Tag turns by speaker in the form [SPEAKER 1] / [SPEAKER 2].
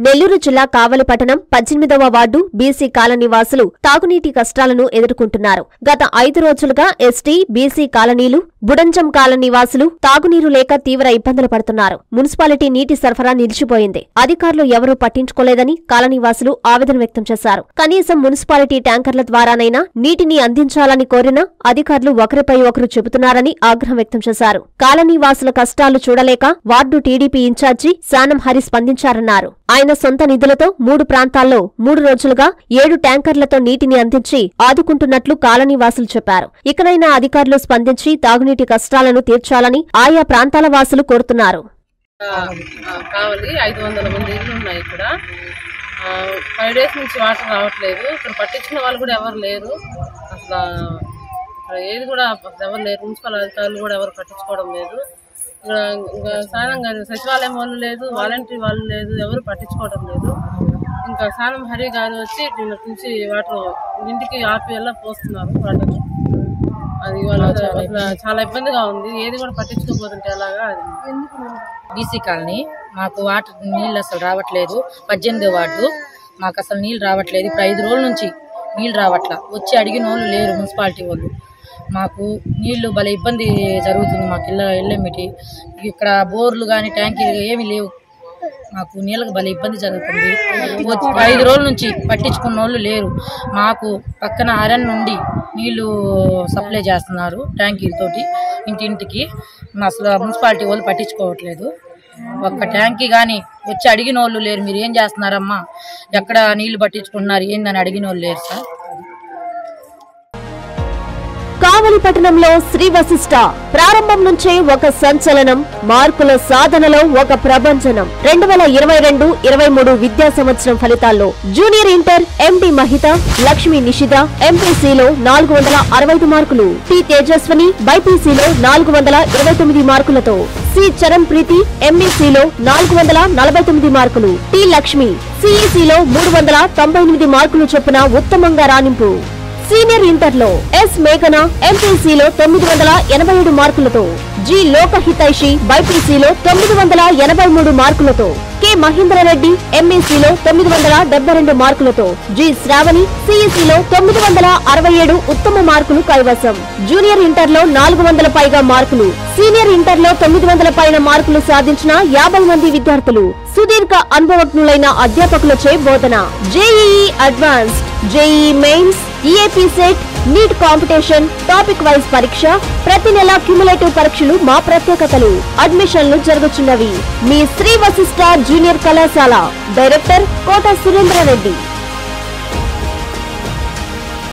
[SPEAKER 1] నెల్లూరు జిల్లా కావలిపట్టణం పద్దెనిమిదవ ward BC colony వాసులు తాగునీటి కష్టాలను ఎదుర్కొంటున్నారు గత ఐదు రోజులుగా ఎస్టీ బీసీ కాలనీలు బుడంజం కాలనీ వాసులు తాగునీరు లేక తీవ్ర ఇబ్బందులు పడుతున్నారు మున్సిపాలిటీ నీటి సరఫరా నిలిచిపోయింది అధికారులు ఎవరూ పట్టించుకోలేదని కాలనీ వాసులు ఆవేదన వ్యక్తం చేశారు కనీసం మున్సిపాలిటీ ట్యాంకర్ల ద్వారానైనా నీటిని అందించాలని కోరినా అధికారులు ఒకరిపై ఒకరు చెబుతున్నారని ఆగ్రహం వ్యక్తం చేశారు కాలనీ వాసుల కష్టాలు చూడలేక ward TDP in charge Sanam Hari స్పందించారన్నారు ఆయన సొంత నిధులతో మూడు ప్రాంతాల్లో మూడు రోజులుగా ఏడు ట్యాంకర్లతో నీటిని అందించి ఆదుకుంటున్నట్లు కాలనీ వాసులు చెప్పారు ఇకనైనా అధికారులు స్పందించి తాగునీటి కష్టాలను తీర్చాలని ఆయా ప్రాంతాల వాసులు కోరుతున్నారు
[SPEAKER 2] ఆ, ఆ, కావాలి ఐదు వందల మంది ఇల్లు ఉన్నాయి ఇక్కడ ఫైవ్ డేస్ నుంచి వాటర్ రావట్లేదు ఇక్కడ పట్టించుకున్న వాళ్ళు కూడా ఎవరు లేరు అసలు ఇక్కడ ఏది కూడా అసలు ఎవరు లేరు మున్సిపల్ అధికారులు కూడా ఎవరు పట్టించుకోవడం లేదు ఇక్కడ ఇంకా సానం గారు సచివాలయం వాళ్ళు లేదు వాలంటీర్ వాళ్ళు లేదు ఎవరు పట్టించుకోవడం లేదు ఇంకా సానం హరి గారు వచ్చి నిన్న నుంచి వాటర్ ఇంటికి ఆపి వెళ్ళ పోస్తున్నారు వాటర్ అది వాళ్ళ అసలు చాలా ఇబ్బందిగా ఉంది ఏది కూడా పట్టించుకోకపోతుంటే ఎలాగా అది
[SPEAKER 3] బీసీ కాలనీ మాకు వాటర్ నీళ్ళు అసలు రావట్లేదు పద్దెనిమిది వార్డు మాకు అసలు నీళ్ళు రావట్లేదు ఇప్పుడు ఐదు రోజుల నుంచి నీళ్ళు రావట్లా వచ్చి అడిగిన వాళ్ళు లేరు మున్సిపాలిటీ వాళ్ళు మాకు నీళ్లు భలే ఇబ్బంది జరుగుతుంది మాకు ఇళ్ళ ఇళ్ళెమ్మిటి ఇక్కడ బోర్లు కానీ ట్యాంకీలు ఏమీ లేవు మాకు నీళ్ళకి భలే ఇబ్బంది జరుగుతుంది వచ్చి ఐదు రోజుల నుంచి పట్టించుకున్న వాళ్ళు లేరు మాకు పక్కన అరణ్ నుండి నీళ్లు సప్లై చేస్తున్నారు ట్యాంకీలతోటి ఇంటింటికి అసలు మున్సిపాలిటీ వాళ్ళు పట్టించుకోవట్లేదు ఒక్క ట్యాంకీ కానీ వచ్చి అడిగిన వాళ్ళు లేరు మీరు ఏం చేస్తున్నారమ్మా ఎక్కడ నీళ్లు పట్టించుకుంటున్నారు ఏందని అడిగిన వాళ్ళు లేరు సార్
[SPEAKER 1] కావలి పట్టణంలో శ్రీ వశిష్ట ప్రారంభం నుంచే ఒక సంచలనం మార్కుల సాధనలో ఒక ప్రభంజనం రెండు వేల ఇరవై రెండు ఇరవై మూడు విద్యా సంవత్సరం ఫలితాల్లో junior inter MD Mahitha Lakshmi Nishitha ఎంపీసీలో నాలుగు వందల అరవై ఐదు మార్కులు టి తేజస్వని బైపీసీలో నాలుగు వందల ఇరవై తొమ్మిది మార్కులతో సి చరణ్ ప్రీతి ఎంఈసీలో నాలుగు వందల నలభై తొమ్మిది మార్కులు టి లక్ష్మి సిఈసీలో మూడు వందల తొంభై ఎనిమిది మార్కులు చొప్పున ఉత్తమంగా రాణింపు సీనియర్ ఇంటర్ లో ఎస్ మేఘన ఎంపీసీలో తొమ్మిది వందల ఎనభై ఏడు మార్కులతో జి లోకహితైషి బైపీసీలో తొమ్మిది వందల ఎనభై మూడు మార్కులతో కె మహేంద్రరెడ్డి ఎంఈసీలో తొమ్మిది వందల డెబ్బై రెండు మార్కులతో జి శ్రావణి సిఈసీలో తొమ్మిది వందల అరవై ఏడు ఉత్తమ మార్కులు కైవసం జూనియర్ ఇంటర్ లో నాలుగు వందల పైగా మార్కులు సీనియర్ ఇంటర్ లో తొమ్మిది వందల పైన మార్కులు సాధించిన యాభై మంది విద్యార్థులు సుదీర్ఘ అనుభవజ్ఞులైన అధ్యాపకులచే బోధన JEE advanced JEE mains EAPCET NEET competition topic wise పరీక్ష ప్రతి నెల క్యుములేటివ్ పరీక్షలు మా ప్రత్యేకతలు అడ్మిషన్లు జరుగుతున్నవి మీ శ్రీ వశిష్ట జూనియర్ కళాశాల డైరెక్టర్ కోట సురేంద్ర రెడ్డి